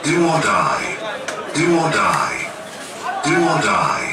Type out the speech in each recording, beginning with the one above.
Do or die. Do or die. Do or die.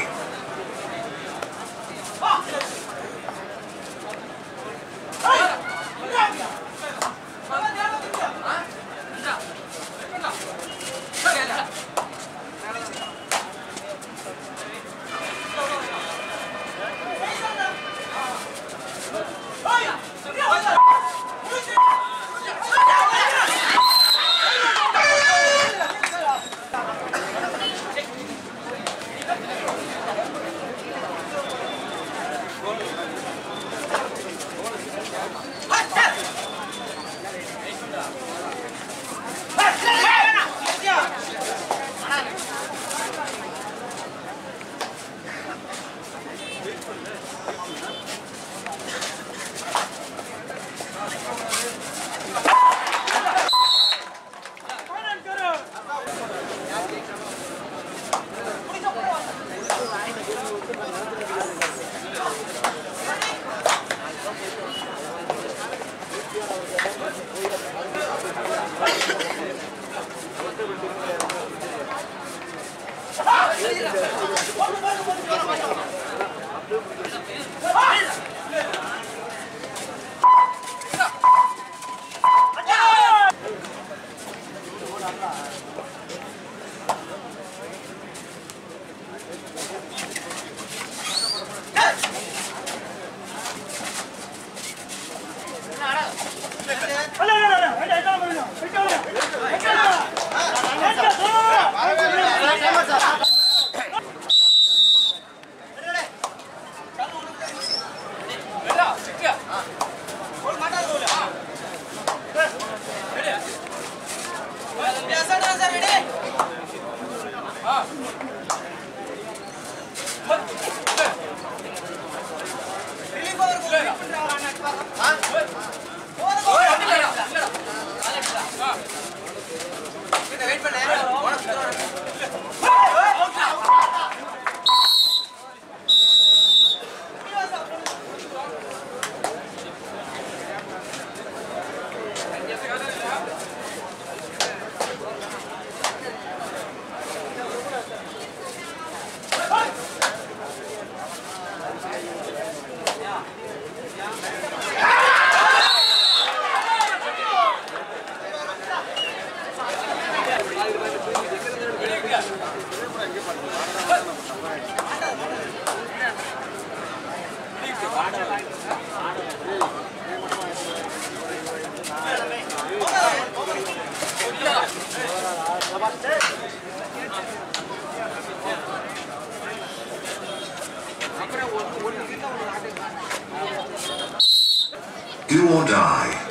Do or die.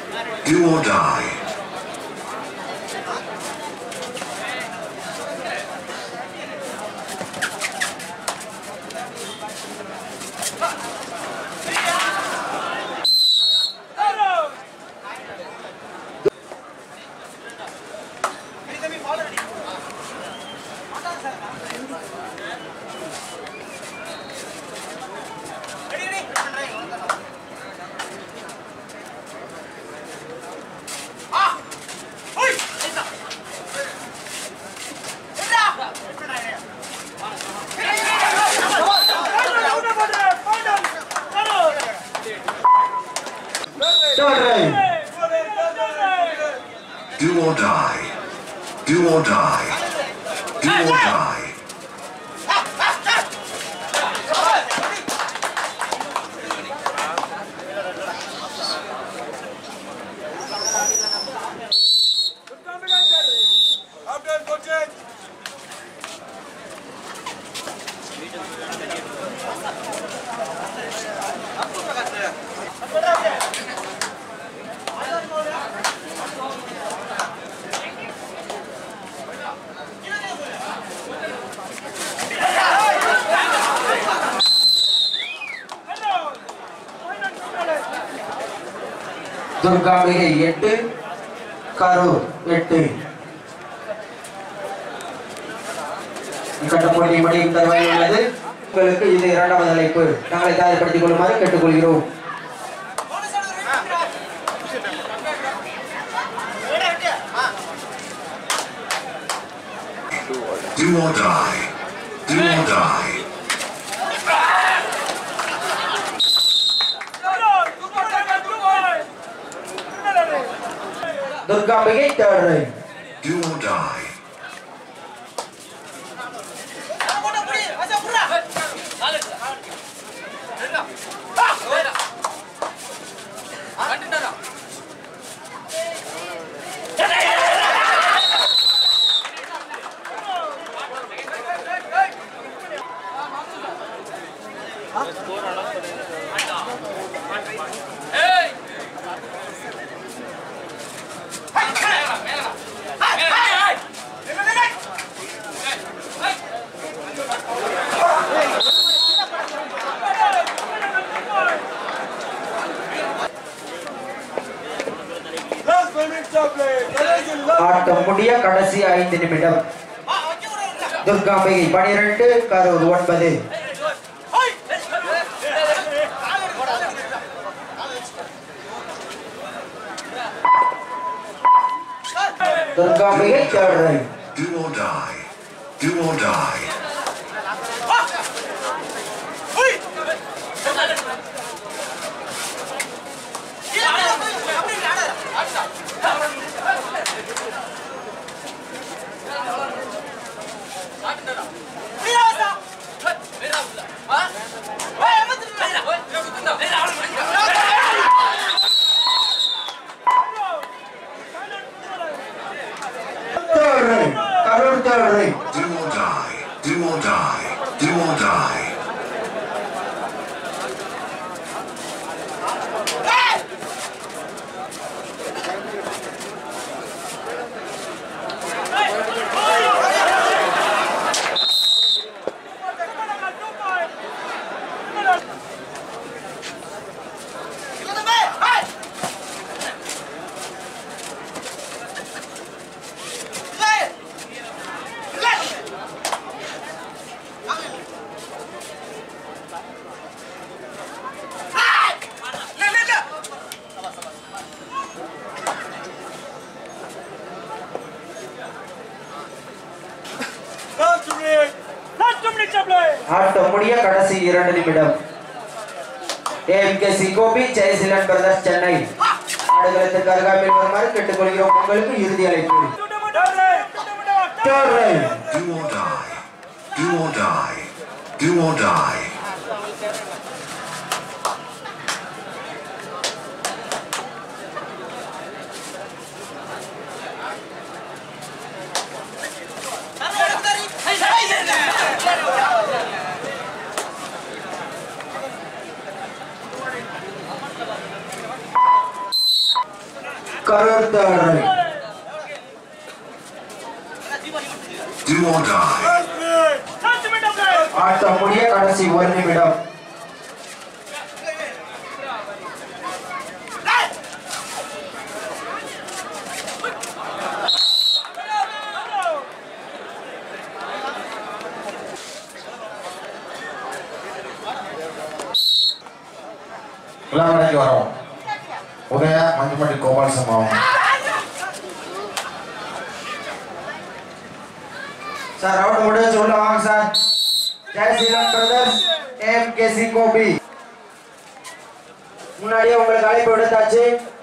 Do or die. Do or die. Do or die. Do or die. Durgambigai எட்டு கரூர் எட்டு கட்ட போட்டி முடியும் தருவாயில் உள்ளது உங்களுக்கு இது இரண்டாவது அழைப்பு நாங்களை தயார்படுத்திக் கொள்ளுமாறு கேட்டுக்கொள்கிறோம் ஆ Do or die. Do or die. Durgambigai third raid Do or die. ஆட்டம் முடிய கடைசி ஐந்து நிமிடம் துர்காம்பிகை பனிரெண்டு கரூர் ஒன்பது Durgambigai third raid Do or die. Do or die. Third raid Karur third raid Do or die. Do or die. Do or die. ஆட்டம் முடிய கடைசி இரண்டு நிமிடம் ஏஎம்கேசி கோபி ஜெயசீலன் பிரதர்ஸ் சென்னை ஆடுகளத்திற்கு அருகாமையில் வருமாறு கேட்டுக்கொள்கிறோம் உங்களுக்கு இறுதி அழைப்பு third raid Do or die. Do or die. Do or die. Karur third raid Do or die. ஆட்டம் முடிய கடைசி ஒரு நிமிடம் விழாவிலைக்கு வரோம் உதய மஞ்சுமட்டி கோபால் சம்பவம் சார் ரவுண்ட் முடிஞ்சு உள்ள வாங்க sir Jayaseelan brothers AMKC Gobi முன்னாடியே உங்களுக்கு அழைப்பு விடுத்தாச்சு